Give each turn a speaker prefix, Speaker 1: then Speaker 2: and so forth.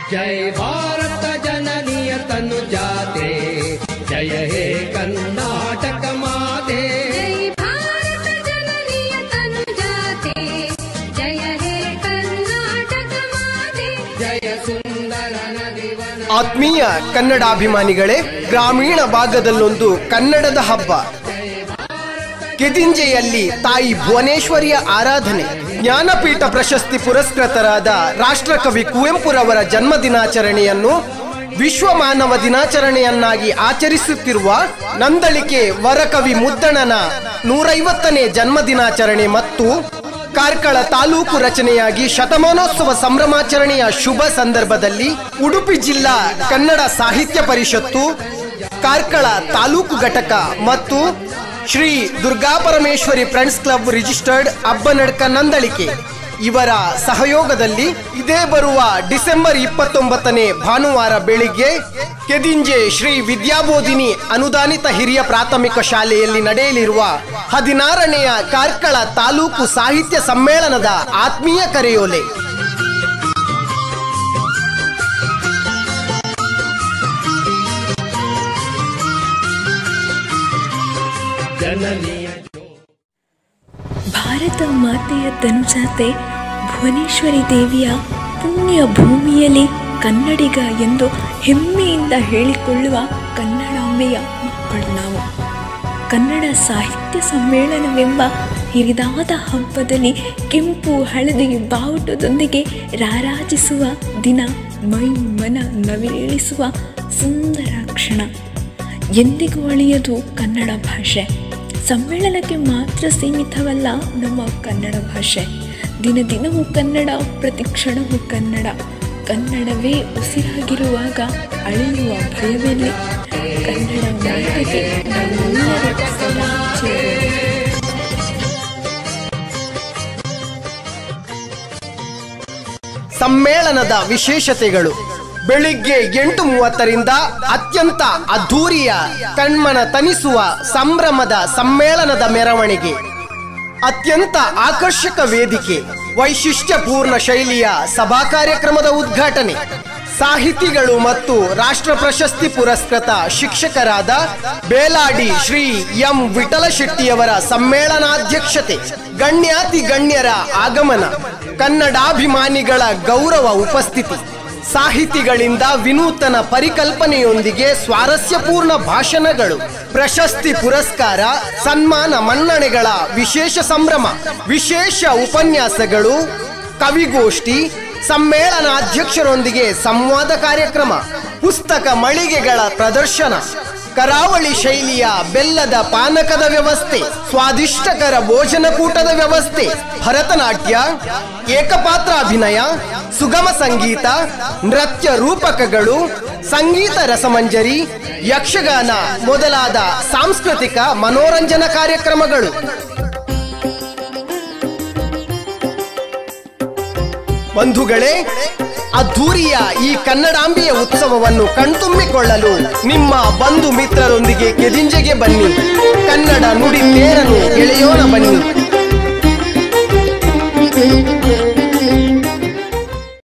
Speaker 1: जय भारत जननीय तनु जाते जय हे कर्नाटक माते
Speaker 2: जय भारत जननीय तनु जाते जय हे कर्नाटक माते
Speaker 1: जय सुंदर नदिवन
Speaker 3: ಆತ್ಮೀಯ ಕನ್ನಡಾಭಿಮಾನಿಗಳೇ ಗ್ರಾಮೀಣ ಭಾಗದಲ್ಲೊಂದು ಕನ್ನಡದ ಹಬ್ಬ ಕೆದಿಂಜೆಯಲ್ಲಿ ತಾಯಿ ಭುವನೇಶ್ವರಿಯ ಆರಾಧನೆ ಜ್ಞಾನಪೀಠ ಪ್ರಶಸ್ತಿ ಪುರಸ್ಕೃತರಾದ ರಾಷ್ಟ್ರಕವಿ ಕುವೆಂಪುರವರ ಜನ್ಮ ದಿನಾಚರಣೆಯನ್ನು ವಿಶ್ವ ಮಾನವ ದಿನಾಚರಣೆಯನ್ನಾಗಿ ಆಚರಿಸುತ್ತಿರುವ ನಂದಳಿಕೆ ವರಕವಿ ಮುದ್ದಣನ ನೂರೈವತ್ತನೇ ಜನ್ಮ ದಿನಾಚರಣೆ ಮತ್ತು ಕಾರ್ಕಳ ತಾಲೂಕು ರಚನೆಯಾಗಿ ಶತಮಾನೋತ್ಸವ ಸಂಭ್ರಮಾಚರಣೆಯ ಶುಭ ಸಂದರ್ಭದಲ್ಲಿ ಉಡುಪಿ ಜಿಲ್ಲಾ ಕನ್ನಡ ಸಾಹಿತ್ಯ ಪರಿಷತ್ತು ಕಾರ್ಕಳ ತಾಲೂಕು ಘಟಕ ಮತ್ತು Shri Durgaparameshwari friends club registered Abbanadka Nandalike ಇವರ ಸಹಯೋಗದಲ್ಲಿ ಇದೇ ಬರುವ ಡಿಸೆಂಬರ್ ಇಪ್ಪತ್ತೊಂಬತ್ತನೇ ಭಾನುವಾರ ಬೆಳಿಗ್ಗೆ ಕೆದಿಂಜೆ ಶ್ರೀ ವಿದ್ಯಾಬೋಧಿನಿ ಅನುದಾನಿತ ಹಿರಿಯ ಪ್ರಾಥಮಿಕ ಶಾಲೆಯಲ್ಲಿ ನಡೆಯಲಿರುವ ಹದಿನಾರನೆಯ ಕಾರ್ಕಳ ತಾಲೂಕು ಸಾಹಿತ್ಯ ಸಮ್ಮೇಳನದ ಆತ್ಮೀಯ ಕರೆಯೋಲೆ
Speaker 1: जननीय
Speaker 4: ಭಾರತ ಮಾತೆಯ ತನುಜಾತೆ ಭುವನೇಶ್ವರಿ ದೇವಿಯ ಪುಣ್ಯ ಭೂಮಿಯಲ್ಲಿ ಕನ್ನಡಿಗ ಎಂದು ಹೆಮ್ಮೆಯಿಂದ ಹೇಳಿಕೊಳ್ಳುವ ಕನ್ನಡಾಂಬೆಯ ಮಕ್ಕಳು ನಾವು ಕನ್ನಡ ಸಾಹಿತ್ಯ ಸಮ್ಮೇಳನವೆಂಬ ಹಿರಿದಾದ ಹಬ್ಬದಲ್ಲಿ ಕೆಂಪು ಹಳದಿ ಬಾವುಟದೊಂದಿಗೆ ರಾರಾಜಿಸುವ ದಿನ ಮೈ ಮನ ನವಿಲೇಳಿಸುವ ಸುಂದರ ಕ್ಷಣ ಎಂದಿಗೂ ಅಳಿಯದು ಕನ್ನಡ ಭಾಷೆ ಸಮ್ಮೇಳನಕ್ಕೆ ಮಾತ್ರ ಸೀಮಿತವಲ್ಲ ನಮ್ಮ ಕನ್ನಡ ಭಾಷೆ ದಿನ ದಿನವೂ ಕನ್ನಡ ಪ್ರತಿ ಕ್ಷಣವೂ ಕನ್ನಡ ಕನ್ನಡವೇ ಉಸಿರಾಗಿರುವಾಗ ಅಳಿಯುವ ಭಯವೆಲ್ಲಿ ಕನ್ನಡ ಮಾತಿಗೆ ನಾವೆಲ್ಲರೂ ಸದಾ ಚಿರಋಣಿ.
Speaker 3: ಸಮ್ಮೇಳನದ ವಿಶೇಷತೆಗಳು ಬೆಳಿಗ್ಗೆ ಎಂಟು ಮೂವತ್ತರಿಂದ ಅತ್ಯಂತ ಅದ್ಧೂರಿಯ ಕಣ್ಮನ ತನಿಸುವ ಸಂಭ್ರಮದ ಸಮ್ಮೇಳನದ ಮೆರವಣಿಗೆ ಅತ್ಯಂತ ಆಕರ್ಷಕ ವೇದಿಕೆ ವೈಶಿಷ್ಟ್ಯಪೂರ್ಣ ಶೈಲಿಯ ಸಭಾ ಕಾರ್ಯಕ್ರಮದ ಉದ್ಘಾಟನೆ ಸಾಹಿತಿಗಳು ಮತ್ತು ರಾಷ್ಟ್ರ ಪ್ರಶಸ್ತಿ ಪುರಸ್ಕೃತ ಶಿಕ್ಷಕರಾದ ಬೇಲಾಡಿ ಶ್ರೀ ಎಂ ವಿಠಲ ಶೆಟ್ಟಿಯವರ ಸಮ್ಮೇಳನಾಧ್ಯಕ್ಷತೆ ಗಣ್ಯಾತಿ ಗಣ್ಯರ ಆಗಮನ ಕನ್ನಡಾಭಿಮಾನಿಗಳ ಗೌರವ ಉಪಸ್ಥಿತಿ ಸಾಹಿತಿಗಳಿಂದ ವಿನೂತನ ಪರಿಕಲ್ಪನೆಯೊಂದಿಗೆ ಸ್ವಾರಸ್ಯಪೂರ್ಣ ಭಾಷಣಗಳು ಪ್ರಶಸ್ತಿ ಪುರಸ್ಕಾರ ಸನ್ಮಾನ ಮನ್ನಣೆಗಳ ವಿಶೇಷ ಸಂಭ್ರಮ ವಿಶೇಷ ಉಪನ್ಯಾಸಗಳು ಕವಿಗೋಷ್ಠಿ ಸಮ್ಮೇಳನಾಧ್ಯಕ್ಷರೊಂದಿಗೆ ಸಂವಾದ ಕಾರ್ಯಕ್ರಮ ಪುಸ್ತಕ ಮಳಿಗೆಗಳ ಪ್ರದರ್ಶನ ಕರಾವಳಿ ಶೈಲಿಯ ಬೆಲ್ಲದ ಪಾನಕದ ವ್ಯವಸ್ಥೆ ಸ್ವಾದಿಷ್ಟಕರ ಭೋಜನಕೂಟದ ವ್ಯವಸ್ಥೆ ಭರತನಾಟ್ಯ ಏಕಪಾತ್ರ ಅಭಿನಯ ಸುಗಮ ಸಂಗೀತ ನೃತ್ಯ ರೂಪಕಗಳು ಸಂಗೀತ ರಸಮಂಜರಿ ಯಕ್ಷಗಾನ ಮೊದಲಾದ ಸಾಂಸ್ಕೃತಿಕ ಮನೋರಂಜನಾ ಕಾರ್ಯಕ್ರಮಗಳು ಬಂಧುಗಳೇ ಅದ್ಧೂರಿಯ ಈ ಕನ್ನಡಾಂಬೆಯ ಉತ್ಸವವನ್ನು ಕಣ್ತುಂಬಿಕೊಳ್ಳಲು ನಿಮ್ಮ ಬಂಧು ಮಿತ್ರರೊಂದಿಗೆ ಕೆದಿಂಜೆಗೆ ಬನ್ನಿ ಕನ್ನಡ ನುಡಿ ತೇರನ್ನು ಎಳೆಯೋಣ ಬನ್ನಿ